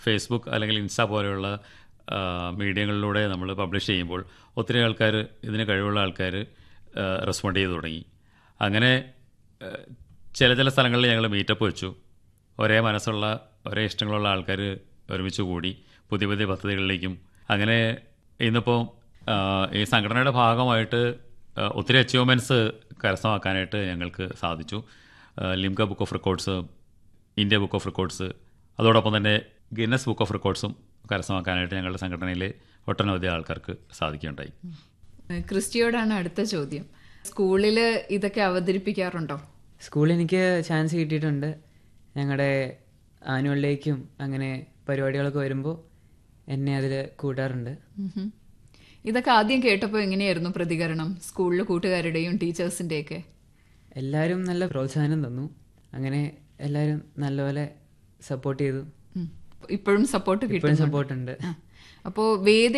Facebook അല്ലെങ്കിൽ insta പോലെയുള്ള ആ, മീഡിയങ്ങളിലൂടെ നമ്മൾ പബ്ലിഷ് ചെയ്യുമ്പോൾ ഒത്തിരി ആൾക്കാർ ഇതിന് കഴിവുള്ള ആൾക്കാർ റെസ്പോണ്ട് ചെയ്ത് തുടങ്ങി അങ്ങനെ ആ, ചില ചില സ്ഥലങ്ങളിൽ ഞങ്ങൾ മീറ്റപ്പ് വെച്ചു ഒരേ മനസ്സുള്ള ഒരേ ഇഷ്ടങ്ങളുള്ള ആൾക്കാർ ഒരുമിച്ച് കൂടി പുതിയ പുതിയ പദ്ധതികളിലേക്കും അങ്ങനെ ഇന്നിപ്പോൾ ആ, ഈ സംഘടനയുടെ ഭാഗമായിട്ട് ആ, ഒത്തിരി അച്ചീവ്മെൻറ്റ്സ് കരസ്ഥമാക്കാനായിട്ട് ഞങ്ങൾക്ക് സാധിച്ചു ആ, Limca book of records India book of records അതോടൊപ്പം തന്നെ ഗിന്നസ് ബുക്ക് ഓഫ് റെക്കോർഡ്സും കരസ്ഥമാക്കാനായിട്ട് ഞങ്ങളുടെ സംഘടനയിലെ ഒട്ടനവധി ആൾക്കാർക്ക് സാധിക്കുകയുണ്ടായി ക്രിസ്റ്റിയോടാണ് അടുത്ത ചോദ്യം സ്കൂളിൽ ഇതൊക്കെ അവതരിപ്പിക്കാറുണ്ടോ സ്കൂളിൽ എനിക്ക് ചാൻസ് കിട്ടിയിട്ടുണ്ട് ഞങ്ങളുടെ ആനുവൽ ഡേക്കും അങ്ങനെ പരിപാടികളൊക്കെ വരുമ്പോൾ എന്നെ അതിൽ കൂട്ടാറുണ്ട് ഉഹും. ഇതൊക്കെ ആദ്യം കേട്ടപ്പോൾ എങ്ങനെയായിരുന്നു പ്രതികരണം സ്കൂളിലെ കൂട്ടുകാരുടെയും ടീച്ചേഴ്സിൻ്റെയൊക്കെ എല്ലാവരും നല്ല പ്രോത്സാഹനം തന്നു അങ്ങനെ എല്ലാവരും നല്ലപോലെ സപ്പോർട്ട് ചെയ്തു ഇപ്പോഴും സപ്പോർട്ട് ഇപ്പോഴും കിട്ടും സപ്പോർട്ടുണ്ട് അപ്പോൾ വേദി